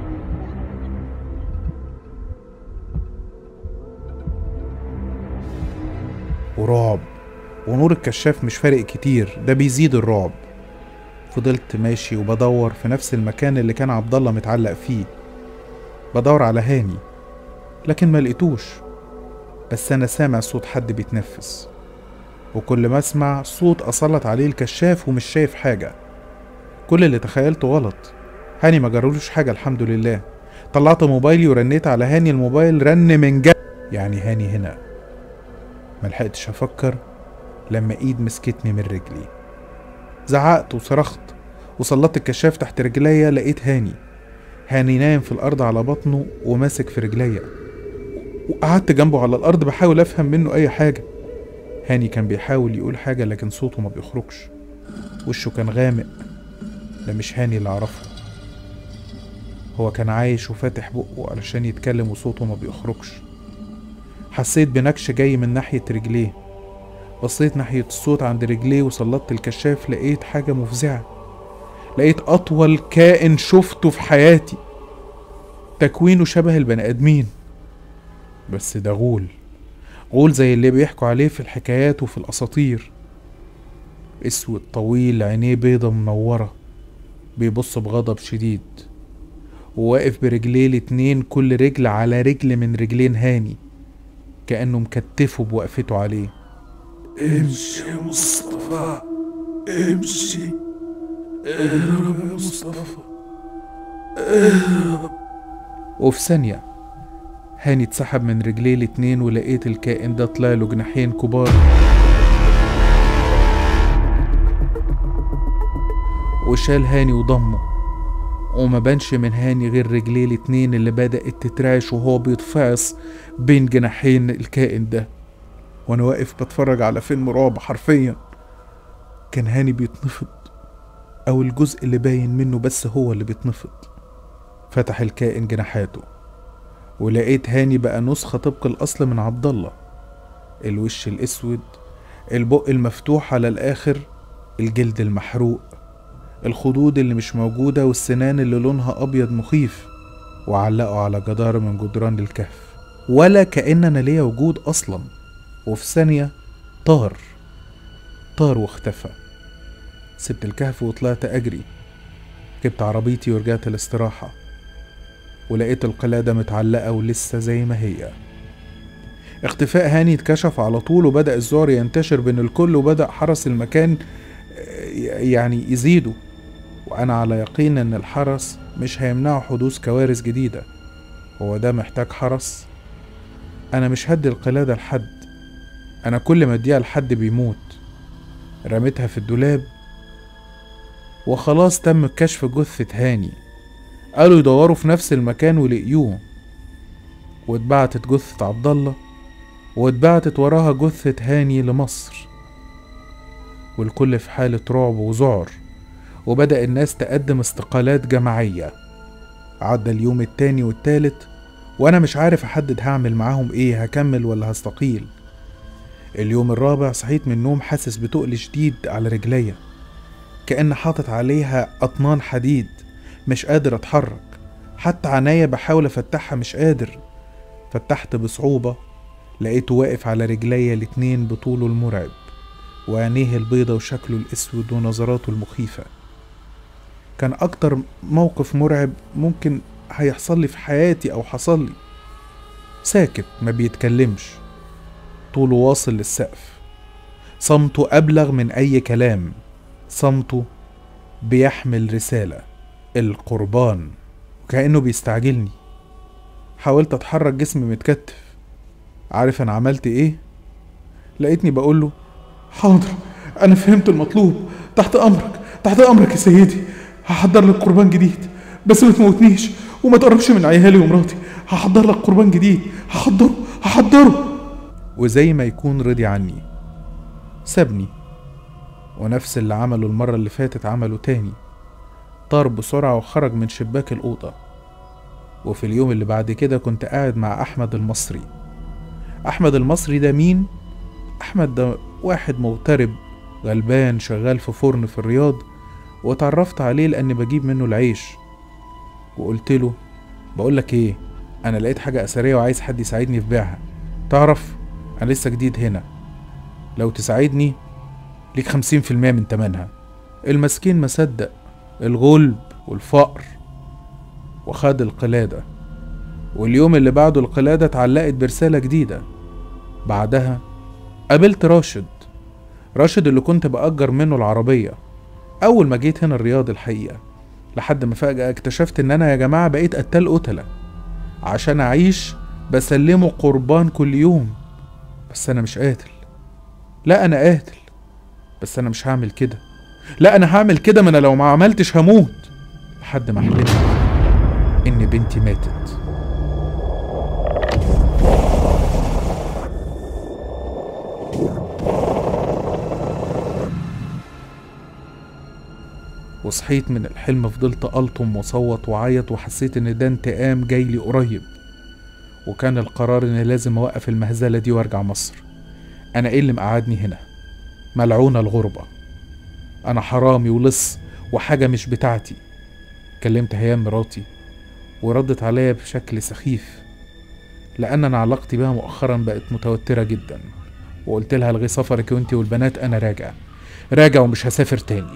ورعب ونور الكشاف مش فارق كتير ده بيزيد الرعب فضلت ماشي وبدور في نفس المكان اللي كان عبد الله متعلق فيه بدور على هاني لكن ما لقيتوش بس انا سامع صوت حد بيتنفس وكل ما اسمع صوت اسلط عليه الكشاف ومش شايف حاجه كل اللي تخيلته غلط هاني ما جرالوش حاجه الحمد لله طلعت موبايلي ورنيت على هاني الموبايل رن من جد يعني هاني هنا ملحقتش افكر لما ايد مسكتني من رجلي زعقت وصرخت وسلطت الكشاف تحت رجليا لقيت هاني هاني نايم في الأرض على بطنه وماسك في رجليا وقعدت جنبه على الأرض بحاول أفهم منه أي حاجة هاني كان بيحاول يقول حاجة لكن صوته ما بيخرجش وشه كان غامق ده مش هاني اللي أعرفه هو كان عايش وفاتح بقه علشان يتكلم وصوته ما بيخرجش حسيت بنكش جاي من ناحية رجليه بصيت ناحية الصوت عند رجليه وسلطت الكشاف لقيت حاجة مفزعة لقيت أطول كائن شفته في حياتي تكوينه شبه البني ادمين بس ده غول غول زي اللي بيحكوا عليه في الحكايات وفي الاساطير اسود طويل عينيه بيضة منورة بيبص بغضب شديد وواقف برجليه الاتنين كل رجل على رجل من رجلين هاني كأنه مكتفه بوقفته عليه امشي يا مصطفى امشي اهرب يا مصطفى وفي ثانية هاني اتسحب من رجليه الاتنين ولقيت الكائن ده طلع له جناحين كبار وشال هاني وضمه وما بانش من هاني غير رجليه الاتنين اللي بدأت تترعش وهو بيتفعص بين جناحين الكائن ده وانا واقف بتفرج على فيلم رعب حرفيا كان هاني بيتنفض او الجزء اللي باين منه بس هو اللي بيتنفض فتح الكائن جناحاته ولقيت هاني بقى نسخة طبق الأصل من عبد الله الوش الأسود البق المفتوح على الآخر الجلد المحروق الخدود اللي مش موجودة والسنان اللي لونها أبيض مخيف وعلقوا على جدار من جدران الكهف ولا كأن أنا ليا وجود أصلا وفي ثانية طار طار واختفى سبت الكهف وطلعت أجري جبت عربيتي ورجعت الاستراحة ولقيت القلادة متعلقة ولسه زي ما هي اختفاء هاني اتكشف على طول وبدأ الذعر ينتشر بين الكل وبدأ حرس المكان آه، يعني يزيدوا وأنا على يقين إن الحرس مش هيمنعوا حدوث كوارث جديدة هو ده محتاج حرس أنا مش هدي القلادة لحد أنا كل ما أديها لحد بيموت رميتها في الدولاب وخلاص تم كشف جثة هاني قالوا يدوروا في نفس المكان ولقيوه واتبعتت جثة عبد الله واتبعتت وراها جثة هاني لمصر والكل في حالة رعب وذعر وبدأ الناس تقدم استقالات جماعية عدى اليوم التاني والتالت وأنا مش عارف أحدد هعمل معاهم إيه هكمل ولا هستقيل اليوم الرابع صحيت من النوم حاسس بتقل شديد على رجليا كأن حاطط عليها أطنان حديد مش قادر أتحرك حتى عينيا بحاول أفتحها مش قادر فتحت بصعوبة لقيته واقف على رجليا الاتنين بطوله المرعب وعينيه البيضة وشكله الأسود ونظراته المخيفة كان أكتر موقف مرعب ممكن هيحصل لي في حياتي أو حصل لي ساكت ما بيتكلمش طوله واصل للسقف صمته أبلغ من أي كلام صمته بيحمل رسالة القربان وكأنه بيستعجلني حاولت أتحرك جسمي متكتف عارف أنا عملت إيه؟ لقيتني بقوله حاضر انا فهمت المطلوب تحت امرك تحت امرك يا سيدي هحضر لك قربان جديد بس ما تموتنيش وما تقربش من عيالي ومراتي هحضر لك قربان جديد هحضره هحضره وزي ما يكون رضي عني سابني ونفس اللي عمله المرة اللي فاتت عمله تاني طار بسرعة وخرج من شباك الأوضة وفي اليوم اللي بعد كده كنت قاعد مع أحمد المصري أحمد المصري ده مين؟ أحمد ده واحد مغترب غلبان شغال في فرن في الرياض واتعرفت عليه لأني بجيب منه العيش وقلت له بقولك ايه أنا لقيت حاجة أثرية وعايز حد يساعدني في بيعها تعرف أنا لسه جديد هنا لو تساعدني ليك خمسين في المية من تمنها المسكين مصدق الغلب والفقر وخد القلادة واليوم اللي بعده القلادة اتعلقت برسالة جديدة بعدها قابلت راشد راشد اللي كنت بأجر منه العربية أول ما جيت هنا الرياض الحقيقة لحد ما فجأة اكتشفت إن أنا يا جماعة بقيت قتال قتلة عشان أعيش بسلمه قربان كل يوم بس أنا مش قاتل لا أنا قاتل بس أنا مش هعمل كده لا أنا هعمل كده ما أنا لو ما عملتش هموت لحد ما حلمت إن بنتي ماتت وصحيت من الحلم فضلت ألطم وصوت وعيط وحسيت إن ده انتقام جاي لي قريب وكان القرار إني لازم أوقف المهزلة دي وأرجع مصر أنا إيه اللي مقعدني هنا ملعونة الغربة أنا حرامي ولص وحاجة مش بتاعتي كلمت هيام مراتي وردت عليا بشكل سخيف لأن أنا علاقتي بها مؤخرا بقت متوترة جدا وقلت لها الغي سفرك وانتي والبنات أنا راجع راجع ومش هسافر تاني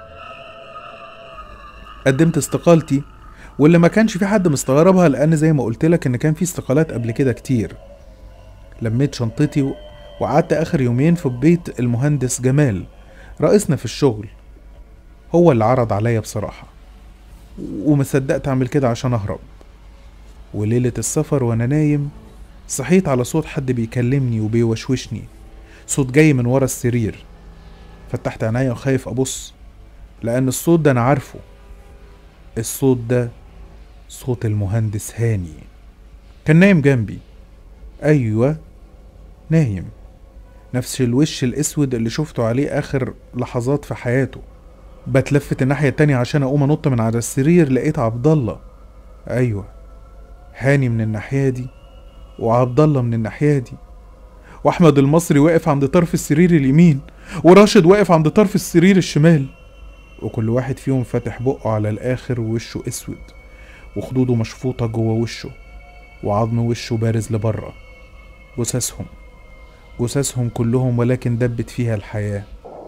قدمت استقالتي واللي ما كانش في حد مستغربها لأن زي ما قلت لك إن كان في استقالات قبل كده كتير لميت شنطتي و- وقعدت آخر يومين في بيت المهندس جمال رئيسنا في الشغل هو اللي عرض عليا بصراحة وما صدقت أعمل كده عشان أهرب وليلة السفر وأنا نايم صحيت على صوت حد بيكلمني وبيوشوشني صوت جاي من ورا السرير فتحت عينيا وخايف أبص لأن الصوت ده أنا عارفه الصوت ده صوت المهندس هاني كان نايم جنبي أيوة نايم نفس الوش الأسود اللي شفته عليه آخر لحظات في حياته بتلفت الناحية التانية عشان أقوم أنط من على السرير لقيت عبد الله أيوة هاني من الناحية دي وعبد الله من الناحية دي وأحمد المصري واقف عند طرف السرير اليمين وراشد واقف عند طرف السرير الشمال وكل واحد فيهم فاتح بقه على الآخر ووشه أسود وخدوده مشفوطة جوه وشه وعظم وشه بارز لبره جثثهم جثثهم كلهم ولكن دبت فيها الحياة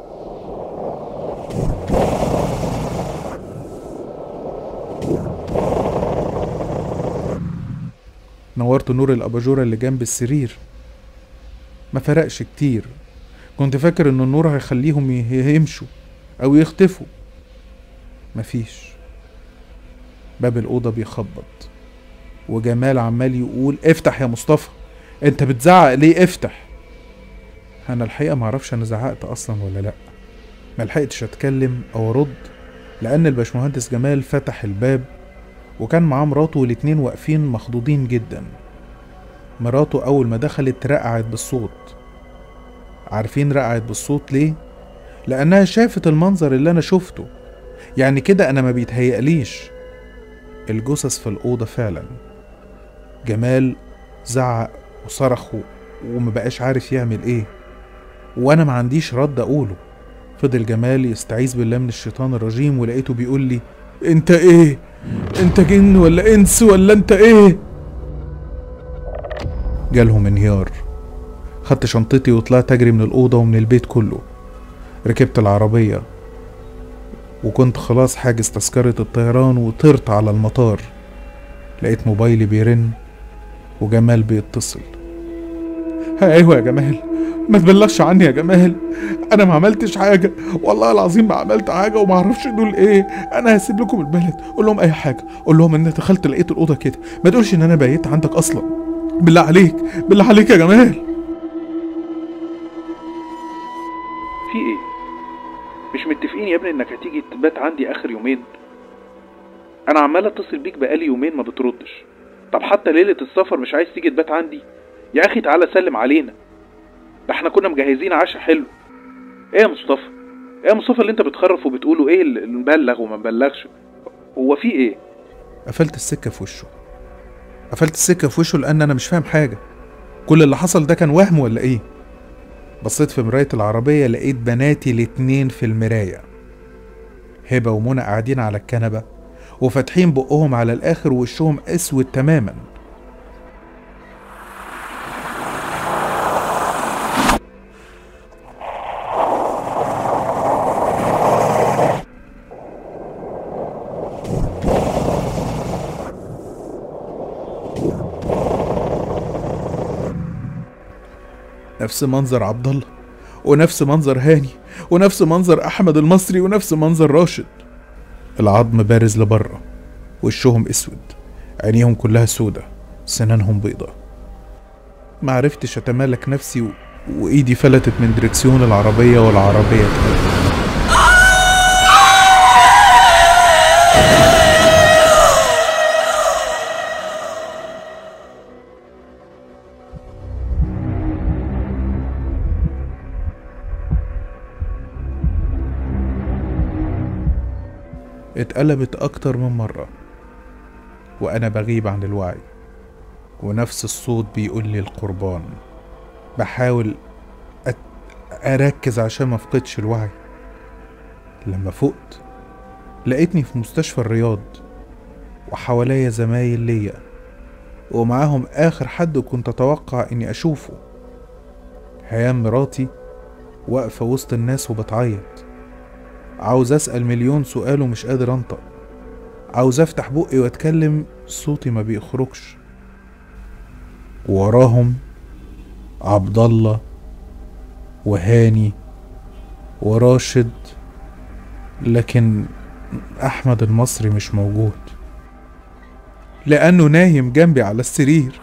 نورت نور الأباجورة اللي جنب السرير ما فرقش كتير كنت فاكر ان النور هيخليهم ي- يمشوا او يختفوا مفيش باب الأوضة بيخبط وجمال عمال يقول افتح يا مصطفى انت بتزعق ليه افتح انا الحقيقة معرفش انا زعقت اصلا ولا لا ملحقتش اتكلم او ارد لان الباشمهندس جمال فتح الباب وكان معاه مراته والاتنين واقفين مخضوضين جدا مراته اول ما دخلت رقعت بالصوت عارفين رقعت بالصوت ليه لانها شافت المنظر اللي انا شفته يعني كده انا ما بيتهيأليش الجثث في الأوضة فعلا جمال زعق وصرخ و- وما بقاش عارف يعمل ايه وانا ما عنديش رد اقوله فضل جمال يستعيذ بالله من الشيطان الرجيم ولقيته بيقول لي انت ايه انت جن ولا انس ولا انت ايه جالهم انهيار خدت شنطتي وطلعت اجري من الاوضه ومن البيت كله ركبت العربيه وكنت خلاص حاجز تذكرة الطيران وطرت على المطار لقيت موبايلي بيرن وجمال بيتصل ايوه يا جمال ما تبلغش عني يا جمال انا ما عملتش حاجه والله العظيم ما عملت حاجه وما اعرفش دول ايه انا هسيب لكم البلد قول لهم اي حاجه قول لهم ان دخلت لقيت الاوضه كده ما تقولش ان انا بقيت عندك اصلا بالله عليك بالله عليك يا جمال في ايه مش متفقين يا ابني انك هتيجي تبات عندي اخر يومين انا عمال اتصل بيك بقالي يومين ما بتردش طب حتى ليلة السفر مش عايز تيجي تبات عندي يا اخي تعالى سلم علينا ده احنا كنا مجهزين عشاء حلو ايه يا مصطفى ايه يا مصطفى اللي انت بتخرف وبتقوله ايه اللي نبلغ وما نبلغش هو في ايه قفلت السكة في وشه قفلت السكة في وشه لأن أنا مش فاهم حاجة كل اللي حصل ده كان وهم ولا إيه بصيت في مراية العربية لقيت بناتي الاتنين في المراية هبة ومنى قاعدين على الكنبة وفاتحين بقهم على الآخر ووشهم أسود تماما نفس منظر عبد الله ونفس منظر هاني ونفس منظر احمد المصري ونفس منظر راشد العظم بارز لبره وشهم اسود عينيهم كلها سودة سنانهم بيضة ما عرفتش اتمالك نفسي و... وايدي فلتت من دركسيون العربية والعربية اتقلبت اتقلبت أكتر من مرة وأنا بغيب عن الوعي ونفس الصوت بيقول لي القربان بحاول أت... أركز عشان ما أفقدش الوعي لما فقت لقيتني في مستشفى الرياض وحواليا زمايل ليا ومعاهم آخر حد كنت أتوقع إني أشوفه هيام مراتي واقفة وسط الناس وبتعيط عاوز أسأل مليون سؤال ومش قادر أنطق عاوز أفتح بقي وأتكلم صوتي ما بيخرجش وراهم عبد الله وهاني وراشد لكن أحمد المصري مش موجود لأنه نايم جنبي على السرير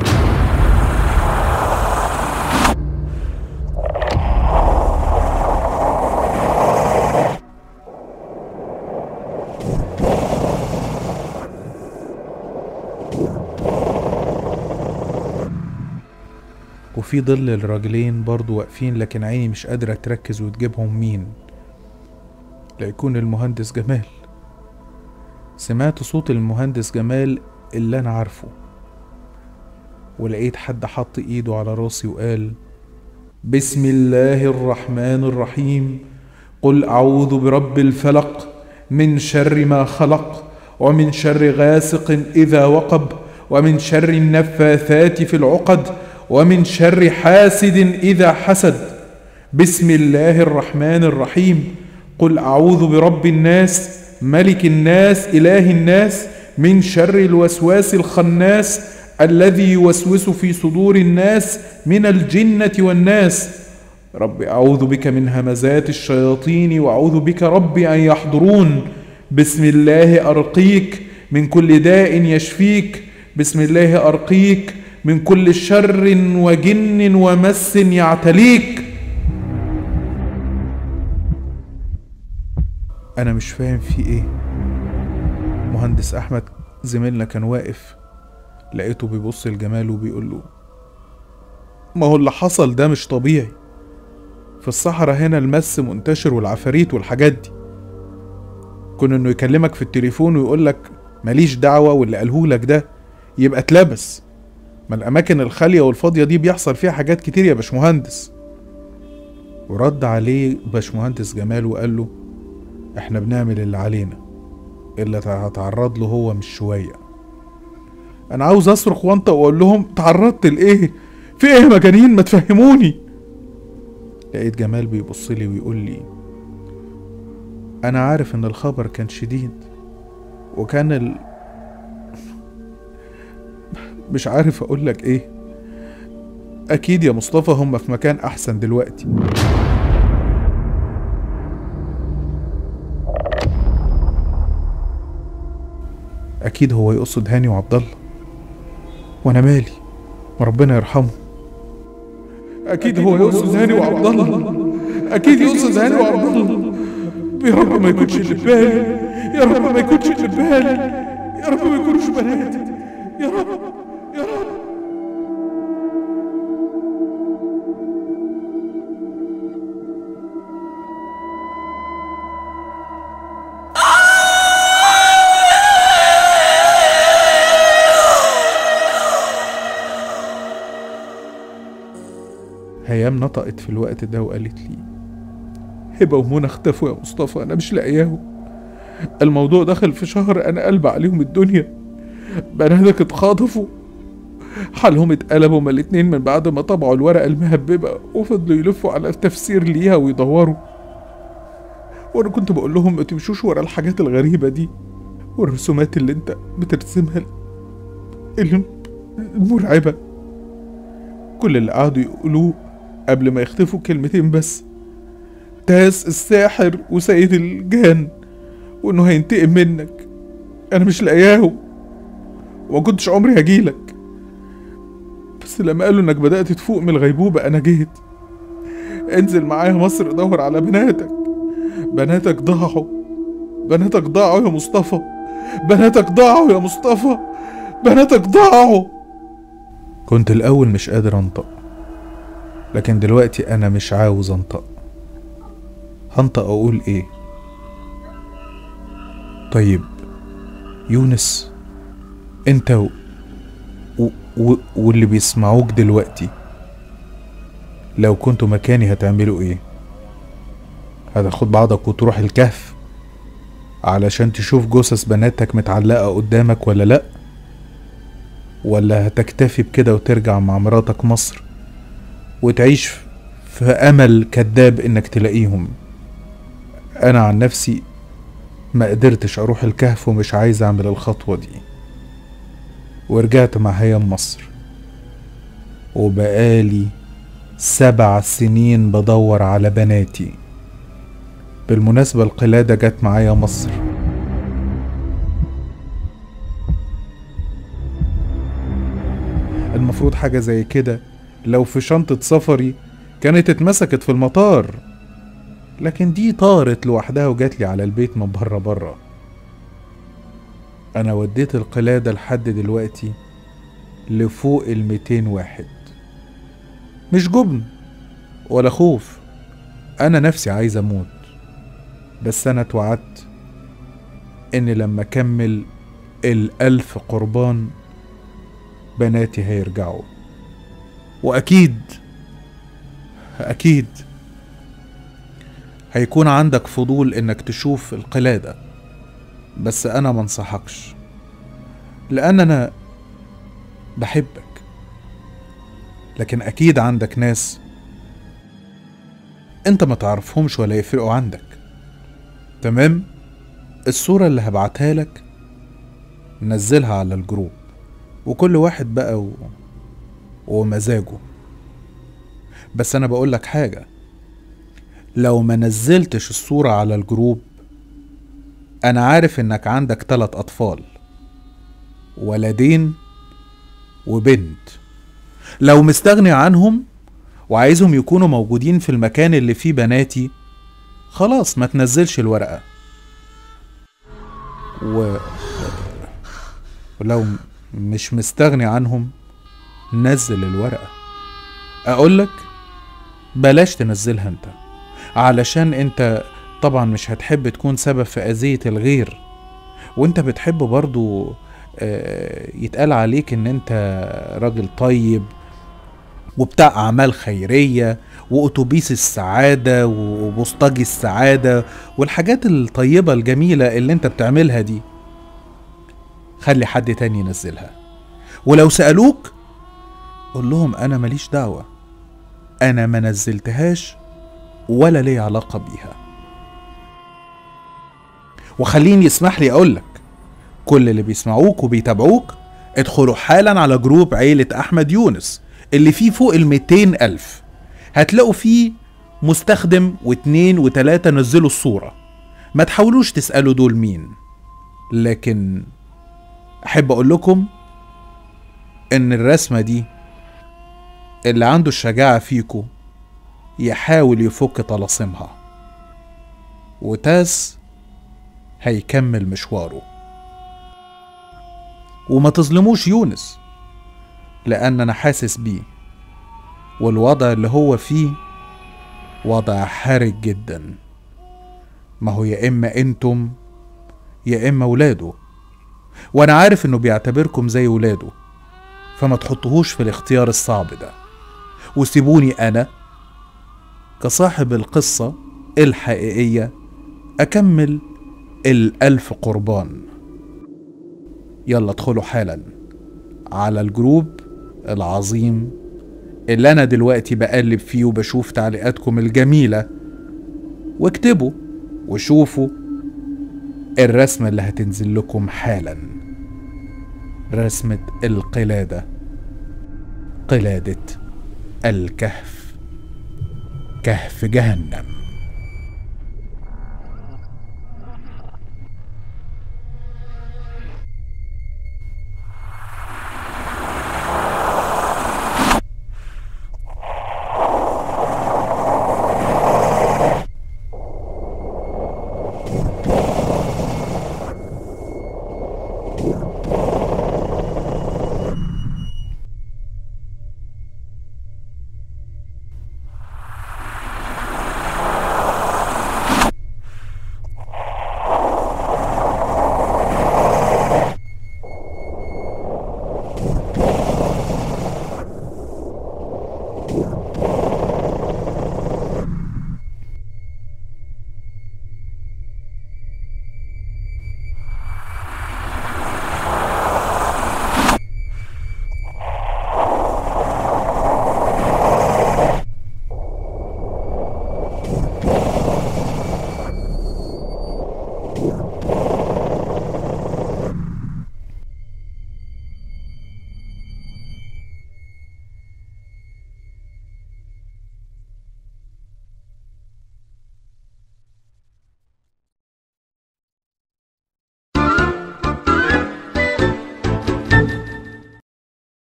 وفي ظل الراجلين برضو واقفين لكن عيني مش قادرة تركز وتجيبهم مين لا يكون المهندس جمال سمعت صوت المهندس جمال اللي أنا عارفه ولقيت حد حط إيده على راسي وقال بسم الله الرحمن الرحيم قل أعوذ برب الفلق من شر ما خلق ومن شر غاسق إذا وقب ومن شر النفاثات في العقد ومن شر حاسد إذا حسد بسم الله الرحمن الرحيم قل أعوذ برب الناس ملك الناس إله الناس من شر الوسواس الخناس الذي يوسوس في صدور الناس من الجنة والناس رب أعوذ بك من همزات الشياطين وأعوذ بك رب أن يحضرون بسم الله أرقيك من كل داء يشفيك بسم الله أرقيك من كل شر وجن ومس يعتليك أنا مش فاهم في إيه مهندس أحمد زميلنا كان واقف لقيته بيبص لجمال وبيقول له ما هو اللي حصل ده مش طبيعي في الصحراء هنا المس منتشر والعفاريت والحاجات دي كون انه يكلمك في التليفون ويقول لك ماليش دعوة واللي قالهولك ده يبقى اتلبس ما الأماكن الخالية والفاضية دي بيحصل فيها حاجات كتير يا باشمهندس ورد عليه باشمهندس جمال وقال له احنا بنعمل اللي علينا اللي هتعرض له هو مش شوية انا عاوز اصرخ وانطق واقول لهم تعرضت لايه في ايه يا مجانين ما تفهموني لقيت جمال بيبص لي ويقول لي انا عارف ان الخبر كان شديد وكان ال... مش عارف اقول لك ايه اكيد يا مصطفى هم في مكان احسن دلوقتي اكيد هو يقصد هاني وعبد الله وانا مالي وربنا يرحمه اكيد هو يقصد هاني وعبد الله اكيد يقصد هاني وعبد الله يا رب ما يكونش اللي في بالي يا رب ما يكونش اللي في بالي يا رب ما يكونوش بناتي يا رب يا رب هيام نطقت في الوقت ده وقالت لي هبة ومنى اختفوا يا مصطفى أنا مش لاقياهم الموضوع دخل في شهر أنا قلب عليهم الدنيا بناتك اتخاطفوا حالهم اتقلبوا هما الاتنين من بعد ما طبعوا الورقة المهببة وفضلوا يلفوا على تفسير ليها ويدوروا وأنا كنت بقول لهم ما تمشوش ورا الحاجات الغريبة دي والرسومات اللي انت بترسمها المرعبة كل اللي قعدوا يقولوه قبل ما يختفوا كلمتين بس تاس الساحر وسيد الجان وانه هينتقم منك انا مش لاقياهم وما كنتش عمري هجيلك بس لما قالوا انك بدأت تفوق من الغيبوبة انا جيت انزل معايا مصر دور على بناتك بناتك ضاعوا بناتك ضاعوا يا مصطفى بناتك ضاعوا يا مصطفى بناتك ضاعوا كنت الأول مش قادر أنطق لكن دلوقتي أنا مش عاوز أنطق هنطق أقول إيه طيب يونس أنت و... و... و... واللي بيسمعوك دلوقتي لو كنتوا مكاني هتعملوا إيه هتاخد بعضك وتروح الكهف علشان تشوف جثث بناتك متعلقة قدامك ولا لأ ولا هتكتفي بكده وترجع مع مراتك مصر وتعيش في أمل كذاب إنك تلاقيهم أنا عن نفسي ما قدرتش أروح الكهف ومش عايز أعمل الخطوة دي ورجعت مع هيام مصر وبقالي سبع سنين بدور على بناتي بالمناسبة القلادة جت معايا مصر المفروض حاجة زي كده لو في شنطة سفري كانت اتمسكت في المطار لكن دي طارت لوحدها وجات لي على البيت من بره بره انا وديت القلادة لحد دلوقتي لفوق الميتين واحد مش جبن ولا خوف انا نفسي عايز اموت بس انا اتوعدت ان لما اكمل الالف قربان بناتي هيرجعوا واكيد اكيد هيكون عندك فضول انك تشوف القلادة بس انا منصحكش لان انا بحبك لكن اكيد عندك ناس انت ما تعرفهمش ولا يفرقوا عندك تمام الصورة اللي هبعتها لك نزلها على الجروب وكل واحد بقى و... ومزاجه بس انا بقول لك حاجة لو ما نزلتش الصورة على الجروب انا عارف انك عندك تلات اطفال ولدين وبنت لو مستغني عنهم وعايزهم يكونوا موجودين في المكان اللي فيه بناتي خلاص ما تنزلش الورقة و... ولو مش مستغني عنهم نزل الورقة أقولك بلاش تنزلها انت علشان انت طبعا مش هتحب تكون سبب في أذية الغير وانت بتحب برضو آه، يتقال عليك ان انت راجل طيب وبتاع اعمال خيريه واتوبيس السعاده وبوسطجي السعاده والحاجات الطيبه الجميله اللي انت بتعملها دي خلي حد تاني ينزلها ولو سالوك قول لهم انا ماليش دعوه انا ما نزلتهاش ولا لي علاقه بيها وخليني يسمح لي اقولك كل اللي بيسمعوك وبيتابعوك ادخلوا حالا على جروب عيلة أحمد يونس اللي فيه فوق ال ألف هتلاقوا فيه مستخدم واتنين وتلاتة نزلوا الصورة ما تحاولوش تسألوا دول مين لكن أحب أقول لكم إن الرسمة دي اللي عنده الشجاعة فيكو يحاول يفك طلاسمها وتاس هيكمل مشواره وما تظلموش يونس لأن أنا حاسس بيه والوضع اللي هو فيه وضع حرج جدا ما هو يا إما أنتم يا إما ولاده وأنا عارف إنه بيعتبركم زي ولاده فما تحطوهوش في الاختيار الصعب ده وسيبوني أنا كصاحب القصة الحقيقية أكمل الألف قربان يلا ادخلوا حالا على الجروب العظيم اللي انا دلوقتي بقلب فيه وبشوف تعليقاتكم الجميلة واكتبوا وشوفوا الرسمة اللي هتنزل لكم حالا رسمة القلادة قلادة الكهف كهف جهنم